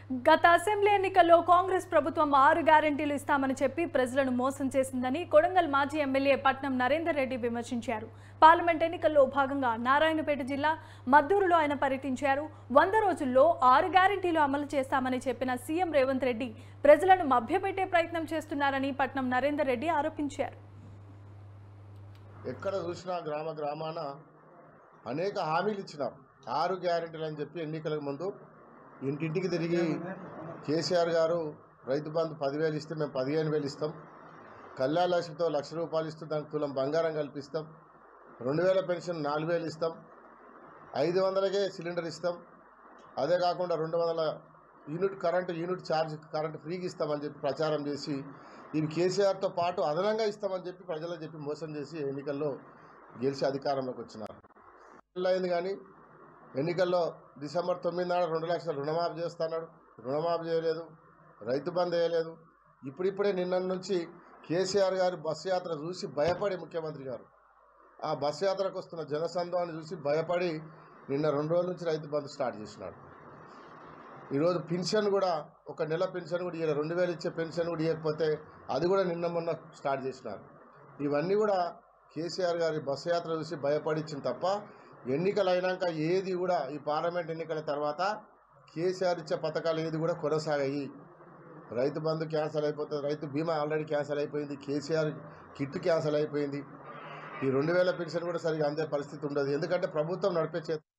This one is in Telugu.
గత అసెంబ్లీ ఎన్నికల్లో కాంగ్రెస్ ప్రభుత్వం ఆరు గ్యారెంటీలు ఇస్తామని చెప్పి ప్రజలను మోసం చేసిందని కొడంగల్ మాజీ ఎమ్మెల్యే పట్నం నరేందర్ రెడ్డి విమర్శించారు పార్లమెంట్ ఎన్నికల్లో భాగంగా నారాయణపేట జిల్లా మద్దూరులో ఆయన పర్యటించారు వంద రోజుల్లో ఆరు గ్యారెంటీలు అమలు చేస్తామని చెప్పిన సీఎం రేవంత్ రెడ్డి ప్రజలను మభ్యపెట్టే ప్రయత్నం చేస్తున్నారని పట్నం నరేందర్ రెడ్డి ఆరోపించారు ఎక్కడ చూసినా గ్రామ గ్రామాన అనేక హామీలు ఇచ్చినాం ఆరు గ్యారెంటీలు అని చెప్పి ఎన్నికలకు ముందు ఇంటింటికి తిరిగి కేసీఆర్ గారు రైతు బంధు పదివేలు ఇస్తే మేము పదిహేను వేలు ఇస్తాం కళ్యాణ లక్ష్మితో లక్ష రూపాయలు ఇస్తూ దానికి తులం బంగారం కల్పిస్తాం రెండు వేల పెన్షన్ నాలుగు వేలు ఇస్తాం ఐదు వందలకే సిలిండర్ ఇస్తాం అదే కాకుండా రెండు వందల unit current unit charge current ఫ్రీగా ఇస్తామని చెప్పి ప్రచారం చేసి ఇవి కేసీఆర్తో పాటు అదనంగా ఇస్తామని చెప్పి ప్రజలకు చెప్పి మోసం చేసి ఎన్నికల్లో గెలిచి అధికారంలోకి వచ్చినారు అయింది కానీ ఎన్నికల్లో డిసెంబర్ తొమ్మిది నాడు రెండు లక్షల రుణమాఫీ చేస్తున్నాడు రుణమాఫీ చేయలేదు రైతు బంద్ వేయలేదు ఇప్పుడిప్పుడే నిన్న నుంచి కేసీఆర్ గారు బస్సు యాత్ర చూసి భయపడి ముఖ్యమంత్రి గారు ఆ బస్సు యాత్రకు వస్తున్న జనసంద్రాన్ని చూసి భయపడి నిన్న రెండు రోజుల నుంచి రైతు బంద్ స్టార్ట్ చేసినాడు ఈరోజు పెన్షన్ కూడా ఒక నెల పెన్షన్ కూడా ఇవ్వలేదు రెండు వేలు ఇచ్చే పెన్షన్ కూడా ఇవ్వకపోతే అది కూడా నిన్న మొన్న స్టార్ట్ చేసినారు ఇవన్నీ కూడా కేసీఆర్ గారి బస్సు యాత్ర చూసి భయపడిచ్చింది తప్ప ఎన్నికలు అయినాక ఏది కూడా ఈ పార్లమెంట్ ఎన్నికల తర్వాత కేసీఆర్ ఇచ్చే పథకాలు ఏది కూడా కొనసాగాయి రైతు బంధు క్యాన్సల్ అయిపోతుంది రైతు బీమా ఆల్రెడీ క్యాన్సల్ అయిపోయింది కేసీఆర్ కిట్ క్యాన్సల్ అయిపోయింది ఈ రెండు వేల పెన్షన్ కూడా సరిగా అందే పరిస్థితి ఉండదు ఎందుకంటే ప్రభుత్వం నడిపే చేత